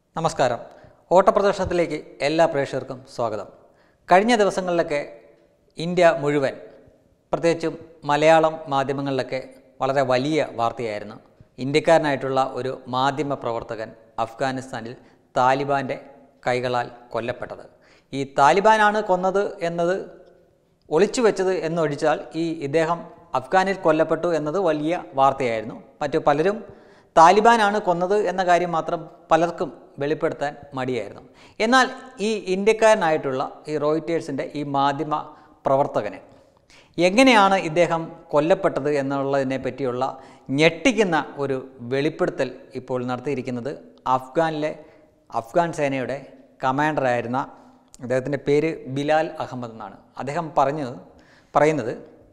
നമസ്കാരം ഓട്ടപ്രദർശനത്തിലേക്ക് എല്ലാ പ്രേക്ഷകർക്കും സ്വാഗതം കഴിഞ്ഞ ദിവസങ്ങളിലൊക്കെ ഇന്ത്യ മുഴുവൻ പ്രത്യേകിച്ചും മലയാളം മാധ്യമങ്ങളിലൊക്കെ വളരെ വലിയ വാർത്തയായിരുന്നു ഇന്ത്യക്കാരനായിട്ടുള്ള ഒരു മാധ്യമ പ്രവർത്തകൻ അഫ്ഗാനിസ്ഥാനിൽ താലിബാൻ്റെ കൈകളാൽ കൊല്ലപ്പെട്ടത് ഈ താലിബാനാണ് കൊന്നത് എന്നത് ഒളിച്ചു വെച്ചത് എന്നൊഴിച്ചാൽ ഈ ഇദ്ദേഹം അഫ്ഗാനിൽ കൊല്ലപ്പെട്ടു എന്നത് വലിയ വാർത്തയായിരുന്നു മറ്റു പലരും താലിബാനാണ് കൊന്നത് എന്ന കാര്യം മാത്രം പലർക്കും വെളിപ്പെടുത്താൻ മടിയായിരുന്നു എന്നാൽ ഈ ഇന്ത്യക്കാരനായിട്ടുള്ള ഈ റോയിറ്റേഴ്സിൻ്റെ ഈ മാധ്യമ പ്രവർത്തകന് എങ്ങനെയാണ് ഇദ്ദേഹം കൊല്ലപ്പെട്ടത് എന്നുള്ളതിനെ പറ്റിയുള്ള ഞെട്ടിക്കുന്ന ഒരു വെളിപ്പെടുത്തൽ ഇപ്പോൾ നടത്തിയിരിക്കുന്നത് അഫ്ഗാനിലെ അഫ്ഗാൻ സേനയുടെ കമാൻഡറായിരുന്ന അദ്ദേഹത്തിൻ്റെ പേര് ബിലാൽ അഹമ്മദ് എന്നാണ് അദ്ദേഹം പറഞ്ഞത് പറയുന്നത്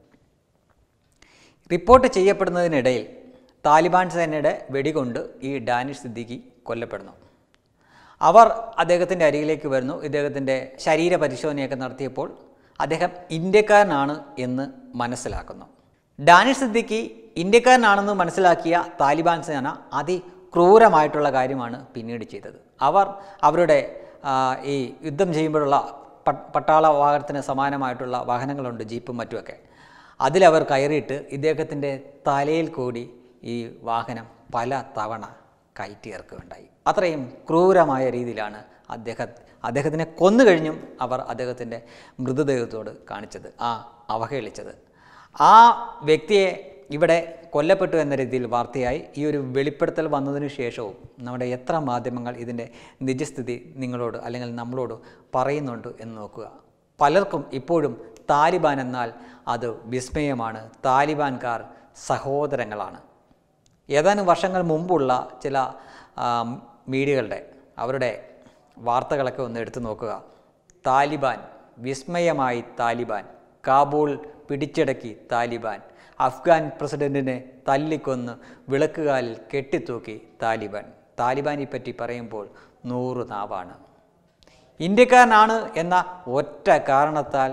റിപ്പോർട്ട് ചെയ്യപ്പെടുന്നതിനിടയിൽ താലിബാൻ സേനയുടെ വെടികൊണ്ട് ഈ ഡാനിഷ് സിദ്ദിഖി കൊല്ലപ്പെടുന്നു അവർ അദ്ദേഹത്തിൻ്റെ അരികിലേക്ക് വരുന്നു ഇദ്ദേഹത്തിൻ്റെ ശരീര പരിശോധനയൊക്കെ നടത്തിയപ്പോൾ അദ്ദേഹം ഇന്ത്യക്കാരനാണ് എന്ന് മനസ്സിലാക്കുന്നു ഡാനിഷ് സിദ്ദിഖി ഇന്ത്യക്കാരനാണെന്ന് മനസ്സിലാക്കിയ താലിബാൻ സേന അതിക്രൂരമായിട്ടുള്ള കാര്യമാണ് പിന്നീട് ചെയ്തത് അവർ അവരുടെ ആ, ഈ യുദ്ധം ചെയ്യുമ്പോഴുള്ള പ- പട്ടാള വാഹനത്തിന് സമാനമായിട്ടുള്ള വാഹനങ്ങളുണ്ട് ജീപ്പും മറ്റുമൊക്കെ അതിലവർ കയറിയിട്ട് ഇദ്ദേഹത്തിൻ്റെ തലയിൽ കൂടി ഈ വാഹനം പല തവണ കയറ്റി ഇറക്കുകയുണ്ടായി അത്രയും ക്രൂരമായ രീതിയിലാണ് അദ്ദേഹം അദ്ദേഹത്തിനെ കൊന്നു കഴിഞ്ഞും അവർ അദ്ദേഹത്തിൻ്റെ മൃതദേഹത്തോട് കാണിച്ചത് ആ അവഹേളിച്ചത് ആ വ്യക്തിയെ ഇവിടെ കൊല്ലപ്പെട്ടു എന്ന രീതിയിൽ വാർത്തയായി ഈ ഒരു വെളിപ്പെടുത്തൽ വന്നതിന് ശേഷവും നമ്മുടെ എത്ര മാധ്യമങ്ങൾ ഇതിൻ്റെ നിജസ്ഥിതി നിങ്ങളോട് അല്ലെങ്കിൽ നമ്മളോട് പറയുന്നുണ്ട് എന്ന് നോക്കുക പലർക്കും ഇപ്പോഴും താലിബാൻ എന്നാൽ അത് വിസ്മയമാണ് താലിബാൻകാർ സഹോദരങ്ങളാണ് ഏതാനും വർഷങ്ങൾ മുമ്പുള്ള ചില ആ, മീഡിയകളുടെ അവരുടെ വാർത്തകളൊക്കെ ഒന്ന് എടുത്തു നോക്കുക താലിബാൻ വിസ്മയമായി താലിബാൻ കാബൂൾ പിടിച്ചടക്കി താലിബാൻ അഫ്ഗാൻ പ്രസിഡന്റിനെ തല്ലിക്കൊന്ന് വിളക്കുകാലിൽ കെട്ടിത്തൂക്കി താലിബാൻ താലിബാനെ പറ്റി പറയുമ്പോൾ നൂറ് നാവാണ് ഇന്ത്യക്കാരനാണ് എന്ന ഒറ്റ കാരണത്താൽ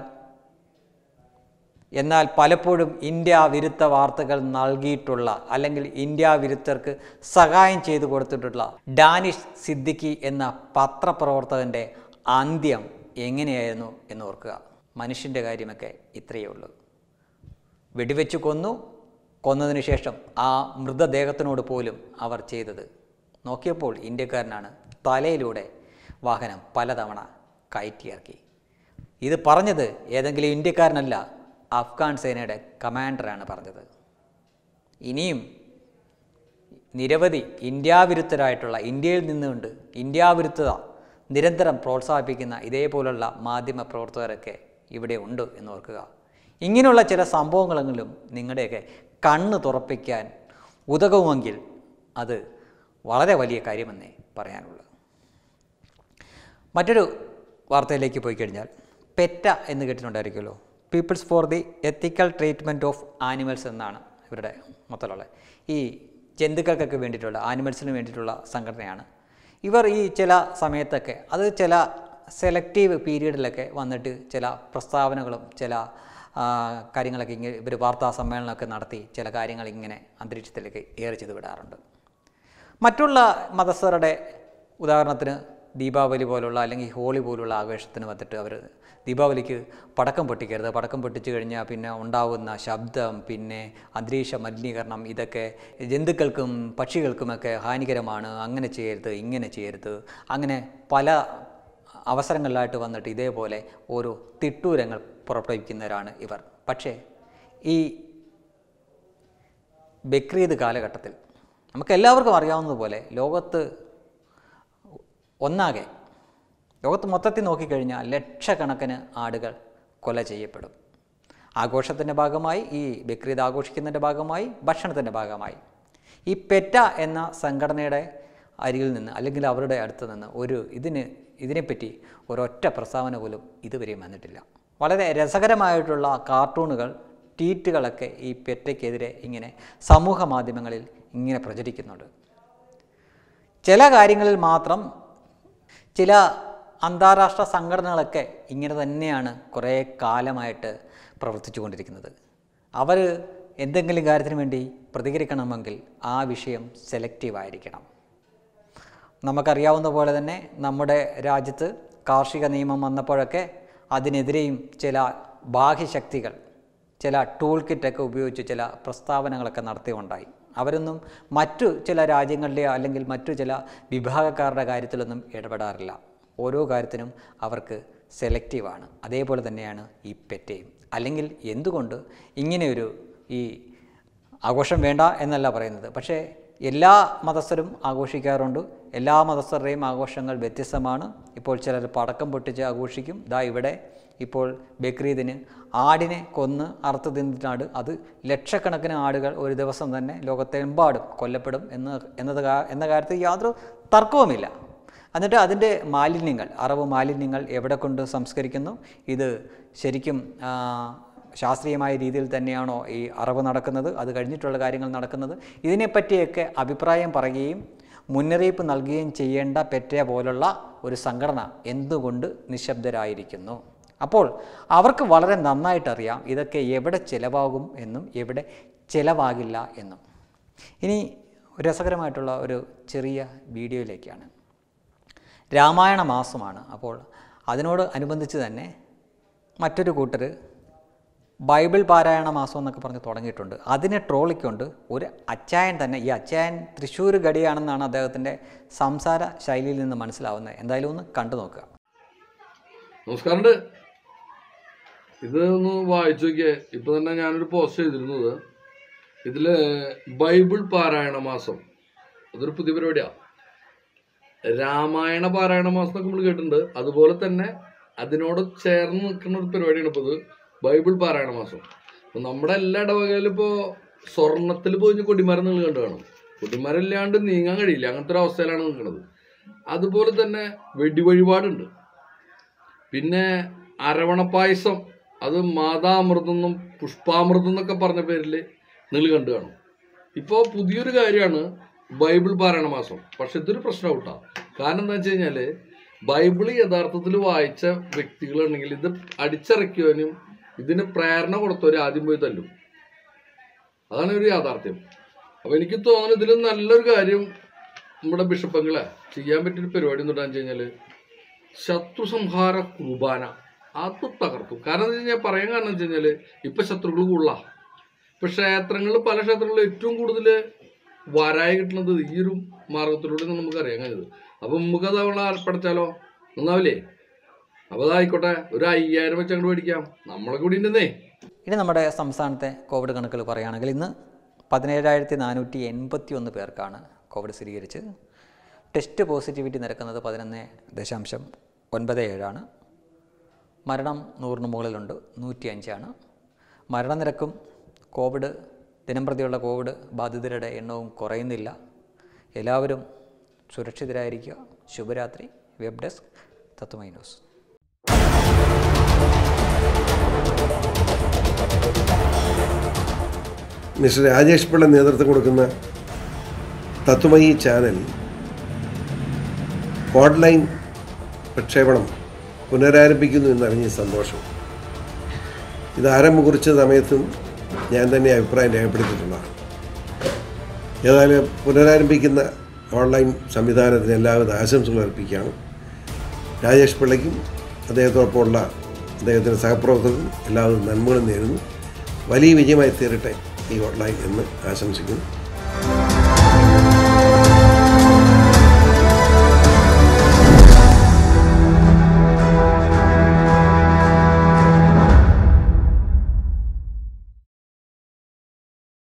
എന്നാൽ പലപ്പോഴും ഇന്ത്യ വിരുദ്ധ വാർത്തകൾ നൽകിയിട്ടുള്ള അല്ലെങ്കിൽ ഇന്ത്യ വിരുദ്ധർക്ക് സഹായം ചെയ്തു കൊടുത്തിട്ടുള്ള ഡാനിഷ് സിദ്ദിഖി എന്ന പത്രപ്രവർത്തകൻ്റെ അന്ത്യം എങ്ങനെയായിരുന്നു എന്ന് ഓർക്കുക മനുഷ്യൻ്റെ കാര്യമൊക്കെ ഇത്രയേ ഉള്ളൂ വെടിവെച്ച് കൊന്നു കൊന്നതിന് ശേഷം ആ മൃതദേഹത്തിനോട് പോലും അവർ ചെയ്തത് നോക്കിയപ്പോൾ ഇന്ത്യക്കാരനാണ് തലയിലൂടെ വാഹനം പലതവണ കയറ്റിയിറക്കി ഇത് പറഞ്ഞത് ഏതെങ്കിലും ഇന്ത്യക്കാരനല്ല അഫ്ഗാൻ സേനയുടെ കമാൻഡറാണ് പറഞ്ഞത് ഇനിയും നിരവധി ഇന്ത്യാവിരുദ്ധരായിട്ടുള്ള ഇന്ത്യയിൽ നിന്നുകൊണ്ട് ഇന്ത്യാവിരുദ്ധത നിരന്തരം പ്രോത്സാഹിപ്പിക്കുന്ന ഇതേപോലുള്ള മാധ്യമ പ്രവർത്തകരൊക്കെ ഇവിടെ ഉണ്ട് എന്ന് ഓർക്കുക ഇങ്ങനെയുള്ള ചില സംഭവങ്ങളെങ്കിലും നിങ്ങളുടെയൊക്കെ കണ്ണ് തുറപ്പിക്കാൻ ഉതകുമെങ്കിൽ അത് വളരെ വലിയ കാര്യമെന്നേ പറയാനുള്ളൂ മറ്റൊരു വാർത്തയിലേക്ക് പോയി കഴിഞ്ഞാൽ പെറ്റ എന്ന് കേട്ടിട്ടുണ്ടായിരിക്കുമല്ലോ people's for the ethical treatment of animals എന്നാണ് ഇവരുടെ മൊത്തമുള്ള ഈ ജന്തുക്കൾക്കൊക്കെ വേണ്ടിയിട്ടുള്ള ആനിമൽസിന് വേണ്ടിയിട്ടുള്ള സംഘടനയാണ് ഇവർ ഈ ചില സമയത്തൊക്കെ അത് ചില സെലക്റ്റീവ് പീരീഡിലൊക്കെ വന്നിട്ട് ചില പ്രസ്താവനകളും ചില ആ, കാര്യങ്ങളൊക്കെ ഇങ്ങനെ ഇവർ വാർത്താ സമ്മേളനമൊക്കെ നടത്തി ചില കാര്യങ്ങൾ ഇങ്ങനെ അന്തരീക്ഷത്തിലേക്ക് ഏറെ ചെയ്ത് വിടാറുണ്ട് മറ്റുള്ള മതസ്ഥരുടെ ഉദാഹരണത്തിന് ദീപാവലി പോലുള്ള അല്ലെങ്കിൽ ഹോളി പോലുള്ള ആഘോഷത്തിന് വന്നിട്ട് അവർ ദീപാവലിക്ക് പടക്കം പൊട്ടിക്കരുത് പടക്കം പൊട്ടിച്ചു കഴിഞ്ഞാൽ പിന്നെ ഉണ്ടാവുന്ന ശബ്ദം പിന്നെ അന്തരീക്ഷ മലിനീകരണം ഇതൊക്കെ ജന്തുക്കൾക്കും പക്ഷികൾക്കുമൊക്കെ ഹാനികരമാണ് അങ്ങനെ ചെയ്യരുത് ഇങ്ങനെ ചെയ്യരുത് അങ്ങനെ പല അവസരങ്ങളിലായിട്ട് വന്നിട്ട് ഇതേപോലെ ഓരോ തിട്ടൂരങ്ങൾ പുറപ്പെടുവിക്കുന്നവരാണ് ഇവർ പക്ഷേ ഈ ബക്രീദ് കാലഘട്ടത്തിൽ നമുക്ക് എല്ലാവർക്കും അറിയാവുന്നതുപോലെ ലോകത്ത് ഒന്നാകെ ലോകത്ത് മൊത്തത്തിൽ നോക്കിക്കഴിഞ്ഞാൽ ലക്ഷക്കണക്കിന് ആടുകൾ കൊല ചെയ്യപ്പെടും ആഘോഷത്തിൻ്റെ ഭാഗമായി ഈ ബക്രീദ് ആഘോഷിക്കുന്നതിൻ്റെ ഭാഗമായി ഭക്ഷണത്തിൻ്റെ ഭാഗമായി ഈ പെറ്റ എന്ന സംഘടനയുടെ അരികിൽ നിന്ന് അല്ലെങ്കിൽ അവരുടെ അടുത്ത് നിന്ന് ഒരു ഇതിന് ഇതിനെപ്പറ്റി ഒരൊറ്റ പ്രസ്താവന പോലും ഇതുവരെയും വന്നിട്ടില്ല വളരെ രസകരമായിട്ടുള്ള കാർട്ടൂണുകൾ ട്വീറ്റുകളൊക്കെ ഈ പെറ്റയ്ക്കെതിരെ ഇങ്ങനെ സമൂഹ മാധ്യമങ്ങളിൽ ഇങ്ങനെ പ്രചരിക്കുന്നുണ്ട് ചില കാര്യങ്ങളിൽ മാത്രം ചില അന്താരാഷ്ട്ര സംഘടനകളൊക്കെ ഇങ്ങനെ തന്നെയാണ് കുറേ കാലമായിട്ട് പ്രവർത്തിച്ചു കൊണ്ടിരിക്കുന്നത് അവർ എന്തെങ്കിലും കാര്യത്തിന് വേണ്ടി പ്രതികരിക്കണമെങ്കിൽ ആ വിഷയം സെലക്റ്റീവ് ആയിരിക്കണം നമുക്കറിയാവുന്ന പോലെ തന്നെ നമ്മുടെ രാജ്യത്ത് കാർഷിക നിയമം വന്നപ്പോഴൊക്കെ അതിനെതിരെയും ചില ബാഹ്യശക്തികൾ ചില ടൂൾ കിറ്റൊക്കെ ഉപയോഗിച്ച് ചില പ്രസ്താവനകളൊക്കെ നടത്തിയുണ്ടായി അവരൊന്നും മറ്റു ചില രാജ്യങ്ങളിലെ അല്ലെങ്കിൽ മറ്റു ചില വിഭാഗക്കാരുടെ കാര്യത്തിലൊന്നും ഇടപെടാറില്ല ഓരോ കാര്യത്തിനും അവർക്ക് സെലക്റ്റീവാണ് അതേപോലെ തന്നെയാണ് ഈ പെറ്റയും അല്ലെങ്കിൽ എന്തുകൊണ്ട് ഇങ്ങനെയൊരു ഈ ആഘോഷം വേണ്ട എന്നല്ല പറയുന്നത് പക്ഷേ എല്ലാ മതസ്ഥരും ആഘോഷിക്കാറുണ്ട് എല്ലാ മതസ്ഥരുടെയും ആഘോഷങ്ങൾ വ്യത്യസ്തമാണ് ഇപ്പോൾ ചിലർ പടക്കം പൊട്ടിച്ച് ആഘോഷിക്കും ദാ ഇവിടെ ഇപ്പോൾ ബക്രീദിന് ആടിനെ കൊന്ന് അറുത്ത് തിന്നിട്ടാണ് അത് ലക്ഷക്കണക്കിന് ആടുകൾ ഒരു ദിവസം തന്നെ ലോകത്തെമ്പാടും കൊല്ലപ്പെടും എന്ന് എന്നത് കാ- എന്ന കാര്യത്തിൽ യാതൊരു തർക്കവുമില്ല എന്നിട്ട് അതിൻ്റെ മാലിന്യങ്ങൾ അറവ് മാലിന്യങ്ങൾ എവിടെ കൊണ്ട് സംസ്കരിക്കുന്നു ഇത് ശരിക്കും ആ, ശാസ്ത്രീയമായ രീതിയിൽ തന്നെയാണോ ഈ അറവ് നടക്കുന്നത് അത് കഴിഞ്ഞിട്ടുള്ള കാര്യങ്ങൾ നടക്കുന്നത് ഇതിനെപ്പറ്റിയൊക്കെ അഭിപ്രായം പറയുകയും മുന്നറിയിപ്പ് നൽകുകയും ചെയ്യേണ്ട പെറ്റ പോലുള്ള ഒരു സംഘടന എന്തുകൊണ്ട് നിശബ്ദരായിരിക്കുന്നു അപ്പോൾ അവർക്ക് വളരെ നന്നായിട്ടറിയാം ഇതൊക്കെ എവിടെ ചിലവാകും എന്നും എവിടെ ചിലവാകില്ല എന്നും ഇനി രസകരമായിട്ടുള്ള ഒരു ചെറിയ വീഡിയോയിലേക്കാണ് രാമായണ മാസമാണ് അപ്പോൾ അതിനോട് അനുബന്ധിച്ച് തന്നെ മറ്റൊരു കൂട്ടർ ബൈബിൾ പാരായണ മാസം എന്നൊക്കെ പറഞ്ഞ് തുടങ്ങിയിട്ടുണ്ട് അതിനെ ട്രോളിക്കൊണ്ട് ഒരു അച്ചായൻ തന്നെ ഈ അച്ചായൻ തൃശ്ശൂർ ഗടിയാണെന്നാണ് അദ്ദേഹത്തിൻ്റെ സംസാര ശൈലിയിൽ നിന്ന് മനസ്സിലാവുന്നത് എന്തായാലും ഒന്ന് കണ്ടു നോക്കുക നമസ്കാരമുണ്ട് ഇത് ഒന്ന് വായിച്ചു നോക്കിയേ ഇപ്പൊ തന്നെ ഞാനൊരു പോസ്റ്റ് ചെയ്തിരുന്നത് ഇതില് ബൈബിൾ പാരായണ മാസം അതൊരു പുതിയ പരിപാടിയാ രാമായണ പാരായണ മാസം എന്നൊക്കെ നമ്മൾ കേട്ടിട്ടുണ്ട് അതുപോലെ തന്നെ അതിനോട് ചേർന്ന് നിൽക്കുന്ന ഒരു പരിപാടിയാണ് ഇപ്പോൾ ഇത് ബൈബിൾ പാരായണ മാസം അപ്പൊ നമ്മുടെ എല്ലാ ഇടവകയിലും ഇപ്പോൾ സ്വർണത്തിൽ പോയി കൊടിമരം നിങ്ങൾ കണ്ടു കാണും കൊടിമരമില്ലാണ്ട് നീങ്ങാൻ കഴിയില്ല അങ്ങനത്തെ ഒരു അവസ്ഥയിലാണ് നിൽക്കുന്നത് അതുപോലെ തന്നെ വെടിവഴിപാടുണ്ട് പിന്നെ അരവണപ്പായസം അത് മാതാമൃതം എന്നും പുഷ്പാമൃതം എന്നൊക്കെ പറഞ്ഞ പേരിൽ നിങ്ങൾ കണ്ടു കാണും ഇപ്പോൾ പുതിയൊരു കാര്യമാണ് ബൈബിൾ പാരായണ മാസം പക്ഷെ ഇതൊരു പ്രശ്നം കേട്ടോ കാരണം എന്താ വെച്ച് കഴിഞ്ഞാല് ബൈബിൾ യഥാർത്ഥത്തിൽ വായിച്ച വ്യക്തികളുണ്ടെങ്കിൽ ഇത് അടിച്ചിറക്കിയവനും ഇതിന് പ്രേരണ കൊടുത്തവരും ആദ്യം പോയി തല്ലും അതാണ് ഒരു യാഥാർത്ഥ്യം അപ്പൊ എനിക്ക് തോന്നുന്നു ഇതിൽ നല്ലൊരു കാര്യം നമ്മുടെ ബിഷപ്പങ്ങളെ ചെയ്യാൻ പറ്റിയൊരു പരിപാടി എന്ന് വെച്ച് കഴിഞ്ഞാല് ശത്രു സംഹാര കുർബാന അത് തകർത്തു കാരണം എന്താ കഴിഞ്ഞാൽ പറയാൻ കാരണം വെച്ച് കഴിഞ്ഞാല് ഇപ്പൊ ശത്രുക്കൾ കൂടുതലാ ഇപ്പൊ ക്ഷേത്രങ്ങളിൽ പല ക്ഷേത്രങ്ങളിലും ഏറ്റവും കൂടുതൽ വരായി കിട്ടുന്നത് ഈ ഒരു മാർഗത്തിലൂടെ നമുക്ക് അറിയാൻ കഴിയുന്നത് അപ്പൊ നമുക്ക് അത് അവളെ ഏർപ്പെടുത്താലോ നന്നാവില്ലേ അപ്പൊ അതായിക്കോട്ടെ ഒരു അയ്യായിരം വെച്ച് അങ്ങോട്ട് മേടിക്കാം നമ്മളെ കൂടി ഉണ്ടെന്നേ ഇനി നമ്മുടെ സംസ്ഥാനത്തെ കോവിഡ് കണക്കുകൾ പറയുകയാണെങ്കിൽ ഇന്ന് പതിനേഴായിരത്തി നാനൂറ്റി എൺപത്തി ഒന്ന് പേർക്കാണ് കോവിഡ് സ്ഥിരീകരിച്ചത് ടെസ്റ്റ് പോസിറ്റിവിറ്റി നിരക്കുന്നത് പതിനൊന്ന് ദശാംശം ഒൻപത് ഏഴാണ് മരണം നൂറിന് മുകളിലുണ്ട് നൂറ്റി അഞ്ചാണ് മരണനിരക്കും കോവിഡ് ദിനംപ്രതിയുള്ള കോവിഡ് ബാധിതരുടെ എണ്ണവും കുറയുന്നില്ല എല്ലാവരും സുരക്ഷിതരായിരിക്കുക ശുഭരാത്രി web desk Tatwamayi news mister Rajesh Pillai നേതൃത്വം കൊടുക്കുന്ന തത്വമയി ചാനൽ ഓൺലൈൻ പ്രക്ഷേപണം പുനരാരംഭിക്കുന്നു എന്നറിഞ്ഞ സന്തോഷം ഇത് ആരംഭം കുറിച്ച സമയത്തും ഞാൻ തന്നെ അഭിപ്രായം രേഖപ്പെടുത്തിയിട്ടുള്ളതാണ് ഏതായാലും പുനരാരംഭിക്കുന്ന ഓൺലൈൻ സംവിധാനത്തിന് എല്ലാവിധ ആശംസകൾ അർപ്പിക്കുകയാണ് രാജേഷ് പിള്ളയ്ക്കും അദ്ദേഹത്തോടൊപ്പമുള്ള അദ്ദേഹത്തിൻ്റെ സഹപ്രവർത്തകർക്കും എല്ലാവിധ നന്മകളും നേരുന്നു വലിയ വിജയമായി തീരട്ടെ ഈ ഓൺലൈൻ എന്ന് ആശംസിക്കുന്നു